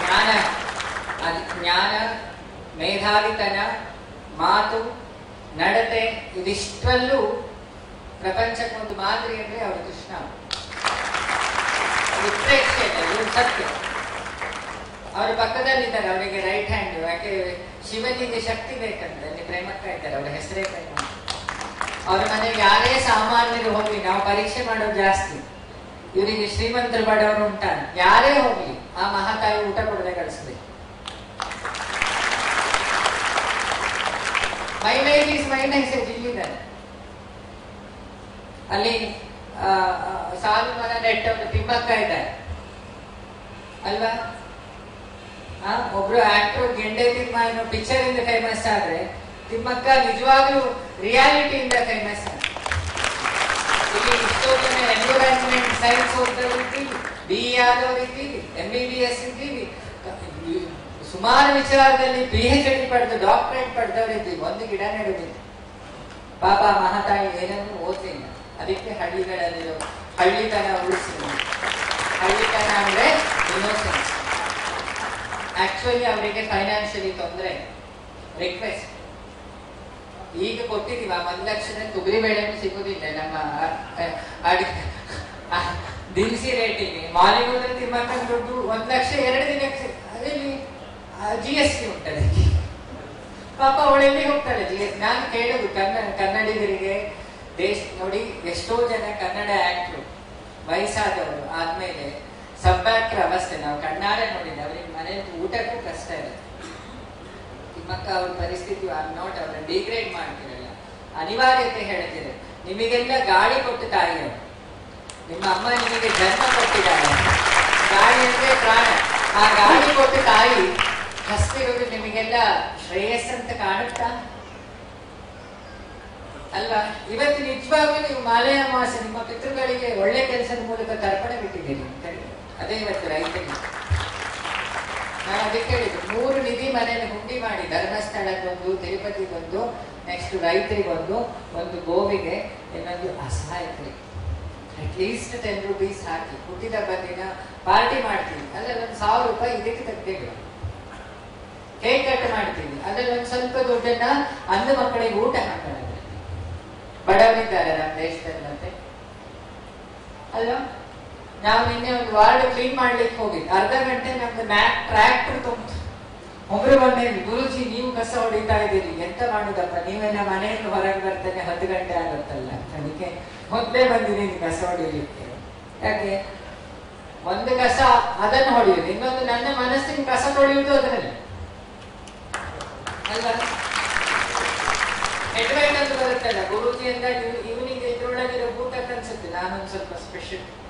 ಜ್ಞಾನ ಅದ್- ಜ್ಞಾನ ಮೇಧಾವಿತನ ಮಾತು ನಡತೆ ಇದಿಷ್ಟರಲ್ಲೂ ಪ್ರಪಂಚಕ್ಕೊಂದು ಮಾದರಿ ಅಂದ್ರೆ ಅವರು ಕೃಷ್ಣ ಉತ್ಪ್ರೇಕ್ಷೆ ಇದೆ, ಇದು ಸತ್ಯ ಅವ್ರ ಪಕ್ಕದಲ್ಲಿದ್ದಾರೆ ಅವರಿಗೆ ರೈಟ್ ಹ್ಯಾಂಡ್ ಯಾಕೆ ಶಿವನಿಗೆ ಶಕ್ತಿ ಬೇಕಂದ್ರೆ ಅಲ್ಲಿ ಪ್ರೇಮಕ್ಕ ಇದ್ದಾರೆ ಅವರ ಹೆಸರೇ ಪ್ರೇಮ ಅವ್ರ ಮನೆಗೆ ಯಾರೇ ಸಾಮಾನ್ಯರು ಹೋಗ್ಲಿ ನಾವು ಪರೀಕ್ಷೆ ಮಾಡೋದು ಜಾಸ್ತಿ ಇವರಿಗೆ ಶ್ರೀಮಂತರು ಬಡವರು ಉಂಟ ಯಾರೇ ಹೋಗ್ಲಿ ಆ ಮಹಾತಾಯಿ ಊಟ ಕೊಡದೆ ಕಳಿಸ್ಬೇಕು ಮೈ ನೈಸ್ ಮೈ ನೈಸ್ ಇಲ್ಲಿದ್ದಾರೆ ಅಲ್ಲಿ ಆ, ಆ, ಸಾಲು ಮರ ನೆಟ್ಟವರು ತಿಮ್ಮಕ್ಕ ಇದ್ದಾರೆ ಅಲ್ವಾ ಆ, ಒಬ್ರು ಆಕ್ಟರ್ ಗೆಂಡೆ ತಿಮ್ಮ ಅನ್ನೋ ಪಿಕ್ಚರ್ ಇಂದ ಫೇಮಸ್ ಆದ್ರೆ ತಿಮ್ಮಕ್ಕ ನಿಜವಾಗ್ಲೂ ರಿಯಾಲಿಟಿಯಿಂದ ಫೇಮಸ್ ಇಲ್ಲಿ ಇಷ್ಟೋ ಜನ ಎನ್ವಿರಾನ್ಮೆಂಟ್ ಸೈನ್ಸ್ ಓದ್ದವ್ರು ಇದ್ದೀವಿ ಬಿ ಇ ಆದವ್ರು ಇದ್ದೀವಿ ಎಂ ಬಿ ಬಿ ಎಸ್ ಇದ್ದೀವಿ ಸುಮಾರು ವಿಚಾರದಲ್ಲಿ ಪಿ ಎಚ್ ಡಿ ಪಡೆದು ಡಾಕ್ಟರೇಟ್ ಪಡೆದವ್ರು ಇದ್ದೀವಿ ಒಂದು ಗಿಡ ನೆಡುದಿಲ್ಲ ಪಾಪ ಮಹಾತಾಯಿ ಏನನ್ನು ಓದ್ಲಿಲ್ಲ ಅದಕ್ಕೆ ಹಳ್ಳಿಗಳಲ್ಲಿರೋ ಹಳ್ಳಿತನ ಉಳಿಸಿ ಹಳ್ಳಿತನ ಅಂದ್ರೆ ಇನ್ನೋಸೆನ್ಸ್ ಆಕ್ಚುಲಿ ಅವರಿಗೆ ಫೈನಾನ್ಷಿಯಲಿ ತೊಂದರೆ ರಿಕ್ವೆಸ್ಟ್ ಈಗ ಕೊಟ್ಟಿದೀವ ಒಂದ್ ಲಕ್ಷದ ತೊಗರಿ ಬೇಳೆನೂ ಸಿಗೋದಿಲ್ಲ ನಮ್ಮ ಅ- ಅಡಿ- ಆ, ದಿನಸಿ ರೇಟಿಗೆ ಮಾಲಿಗೆ ಹೋದ್ರೆ ತಿಮ್ಮಕ್ಕನ ದುಡ್ಡು ಒಂದ್ ಲಕ್ಷ ಎರಡು ದಿನಕ್ಕೆ ಅದರಲ್ಲಿ ಜಿ ಎಸ್ ಟಿ ಉಂಟದೆ ಪಾಪ ಅವಳೆಲ್ಲಿ ಹೋಗ್ತಾಳೆ ಜಿ ಎಸ್ ನಾನು ಕೇಳುದು ಕನ್ನಡ ಕನ್ನಡಿಗರಿಗೆ ದೇಶ ನೋಡಿ ಎಷ್ಟೋ ಜನ ಕನ್ನಡ ಆಕ್ಟ್ರು ವಯಸ್ಸಾದವರು ಆದ್ಮೇಲೆ ಸಬ್ಬಾಕ್ರ ಅವಸ್ಥೆ ನಾವು ಕಣ್ಣಾರೆ ನೋಡಿದ್ದೆ ಅವ್ರಿಗೆ ಮನೆಯಲ್ಲಿ ಊಟಕ್ಕೂ ಕಷ್ಟ ಇರುತ್ತೆ ತಿಮ್ಮಕ್ಕ ಅವ್ರ ಪರಿಸ್ಥಿತಿ ಐ ನಾಟ್ ಅವ್ರನ್ನ ಡಿಗ್ರೇಡ್ ಮಾಡ್ತಿರಲ್ಲ ಅನಿವಾರ್ಯತೆ ಹೇಳ್ತಿದೆ ನಿಮಗೆಲ್ಲ ಗಾಳಿ ಕೊಟ್ಟು ತಾಯಿಯವರು ನಿಮ್ಮ ಅಮ್ಮ ನಿಮಗೆ ಜನ್ಮ ಕೊಟ್ಟಿದ್ದಾರೆ ಗಾಳಿ ಅಂದ್ರೆ ಪ್ರಾಣ ಆ ಗಾಳಿ ಕೊಟ್ಟು ತಾಯಿ ಹಸ್ತಿರೋದು ನಿಮಗೆಲ್ಲ ಶ್ರೇಯಸ್ ಅಂತ ಕಾಣುತ್ತಾ ಅಲ್ವಾ ಇವತ್ತು ನಿಜವಾಗ್ಲೂ ನೀವು ಮಾಲೆ ಅಮಾವಾಸ್ಯೆ ನಿಮ್ಮ ಪಿತೃಗಳಿಗೆ ಒಳ್ಳೆ ಕೆಲಸದ ಮೂಲಕ ತರ್ಪಣೆ ಬಿಟ್ಟಿದ್ದೀರಿ ಅಂತ ಹೇಳಿ. ಅದೇ ಇವತ್ತು ರೈತರಿಗೆ ನಾನು ಅದಕ್ಕೆ ಹೇಳಿದ್ದು ಮೂರು ನಿಧಿ ಮನೆಯಲ್ಲಿ ಹುಂಡಿ ಮಾಡಿ ಧರ್ಮಸ್ಥಳಕ್ಕೊಂದು ತಿರುಪತಿಗೊಂದು ನೆಕ್ಸ್ಟ್ ರೈತರಿಗೊಂದು ಒಂದು ಗೋವಿಗೆ ಇನ್ನೊಂದು ಅಸಹಾಯಕರಿಗೆ ಅಟ್ಲೀಸ್ಟ್ ಟೆನ್ ರುಪೀಸ್ ಹಾಕಿ ಹುಟ್ಟಿದಬ್ಬ ದಿನ ಪಾರ್ಟಿ ಮಾಡ್ತೀವಿ ಅದ್ರಲ್ಲಿ ಒಂದು ಸಾವಿರ ರೂಪಾಯಿ ಇದಕ್ಕೆ ತೆಗ್ದೇವೆ ಕೇಕ್ ಕಟ್ ಮಾಡ್ತೀವಿ ಅದ್ರಲ್ಲಿ ಒಂದು ಸ್ವಲ್ಪ ದುಡ್ಡನ್ನ ಅಂದು ಮಕ್ಕಳಿಗೆ ಊಟ ಹಾಕೋಣ ಬಡವರಿದ್ದಾರೆ ನಮ್ಮ ದೇಶದಲ್ಲಿ ಮತ್ತೆ ಅಲ್ವಾ ನಾವು ನಿನ್ನೆ ಒಂದು ವಾರ್ಡ್ ಕ್ಲೀನ್ ಮಾಡ್ಲಿಕ್ಕೆ ಹೋಗಿದ್ವಿ ಅರ್ಧ ಗಂಟೆ ನಮ್ದು ಮ್ಯಾಕ್ ಟ್ರ್ಯಾಕ್ಟರ್ ತುಂಬ ಒಬ್ರು ಬಂದೆ ಗುರುಜಿ ನೀವು ಕಸ ಹೊಡಿತಾ ಇದ್ದೀರಿ ಎಂತ ಮಾಡುದಪ್ಪ ನೀವೆಲ್ಲ ಮನೆಯಿಂದ ಹೊರಗೆ ಬರ್ತೇನೆ ಹತ್ತು ಗಂಟೆ ಆಗುತ್ತಲ್ಲ ಅದಕ್ಕೆ ಮೊದಲೇ ಬಂದಿದ್ದೀನಿ ಕಸ ಹೊಡಿಲಿಕ್ಕೆ ಯಾಕೆ ಒಂದು ಕಸ ಅದನ್ನು ಹೊಡೆಯುದು ಇನ್ನೊಂದು ನನ್ನ ಮನಸ್ಸಿನ ಕಸ ತೊಳೆಯುವುದು ಅದರಲ್ಲಿ ಅಲ್ವಾ ಹೆಡ್ವೈಟ್ ಅಂತ ಬರುತ್ತಲ್ಲ ಗುರುಜಿ ಅಂದಾಗ ಇವನಿಗೆ ಇದ್ರೊಳಗಿರೋ ಭೂತ ಅನ್ಸುತ್ತೆ ನಾನೊಂದು ಸ್ವಲ್ಪ ಸ್ಪೆಷಲ್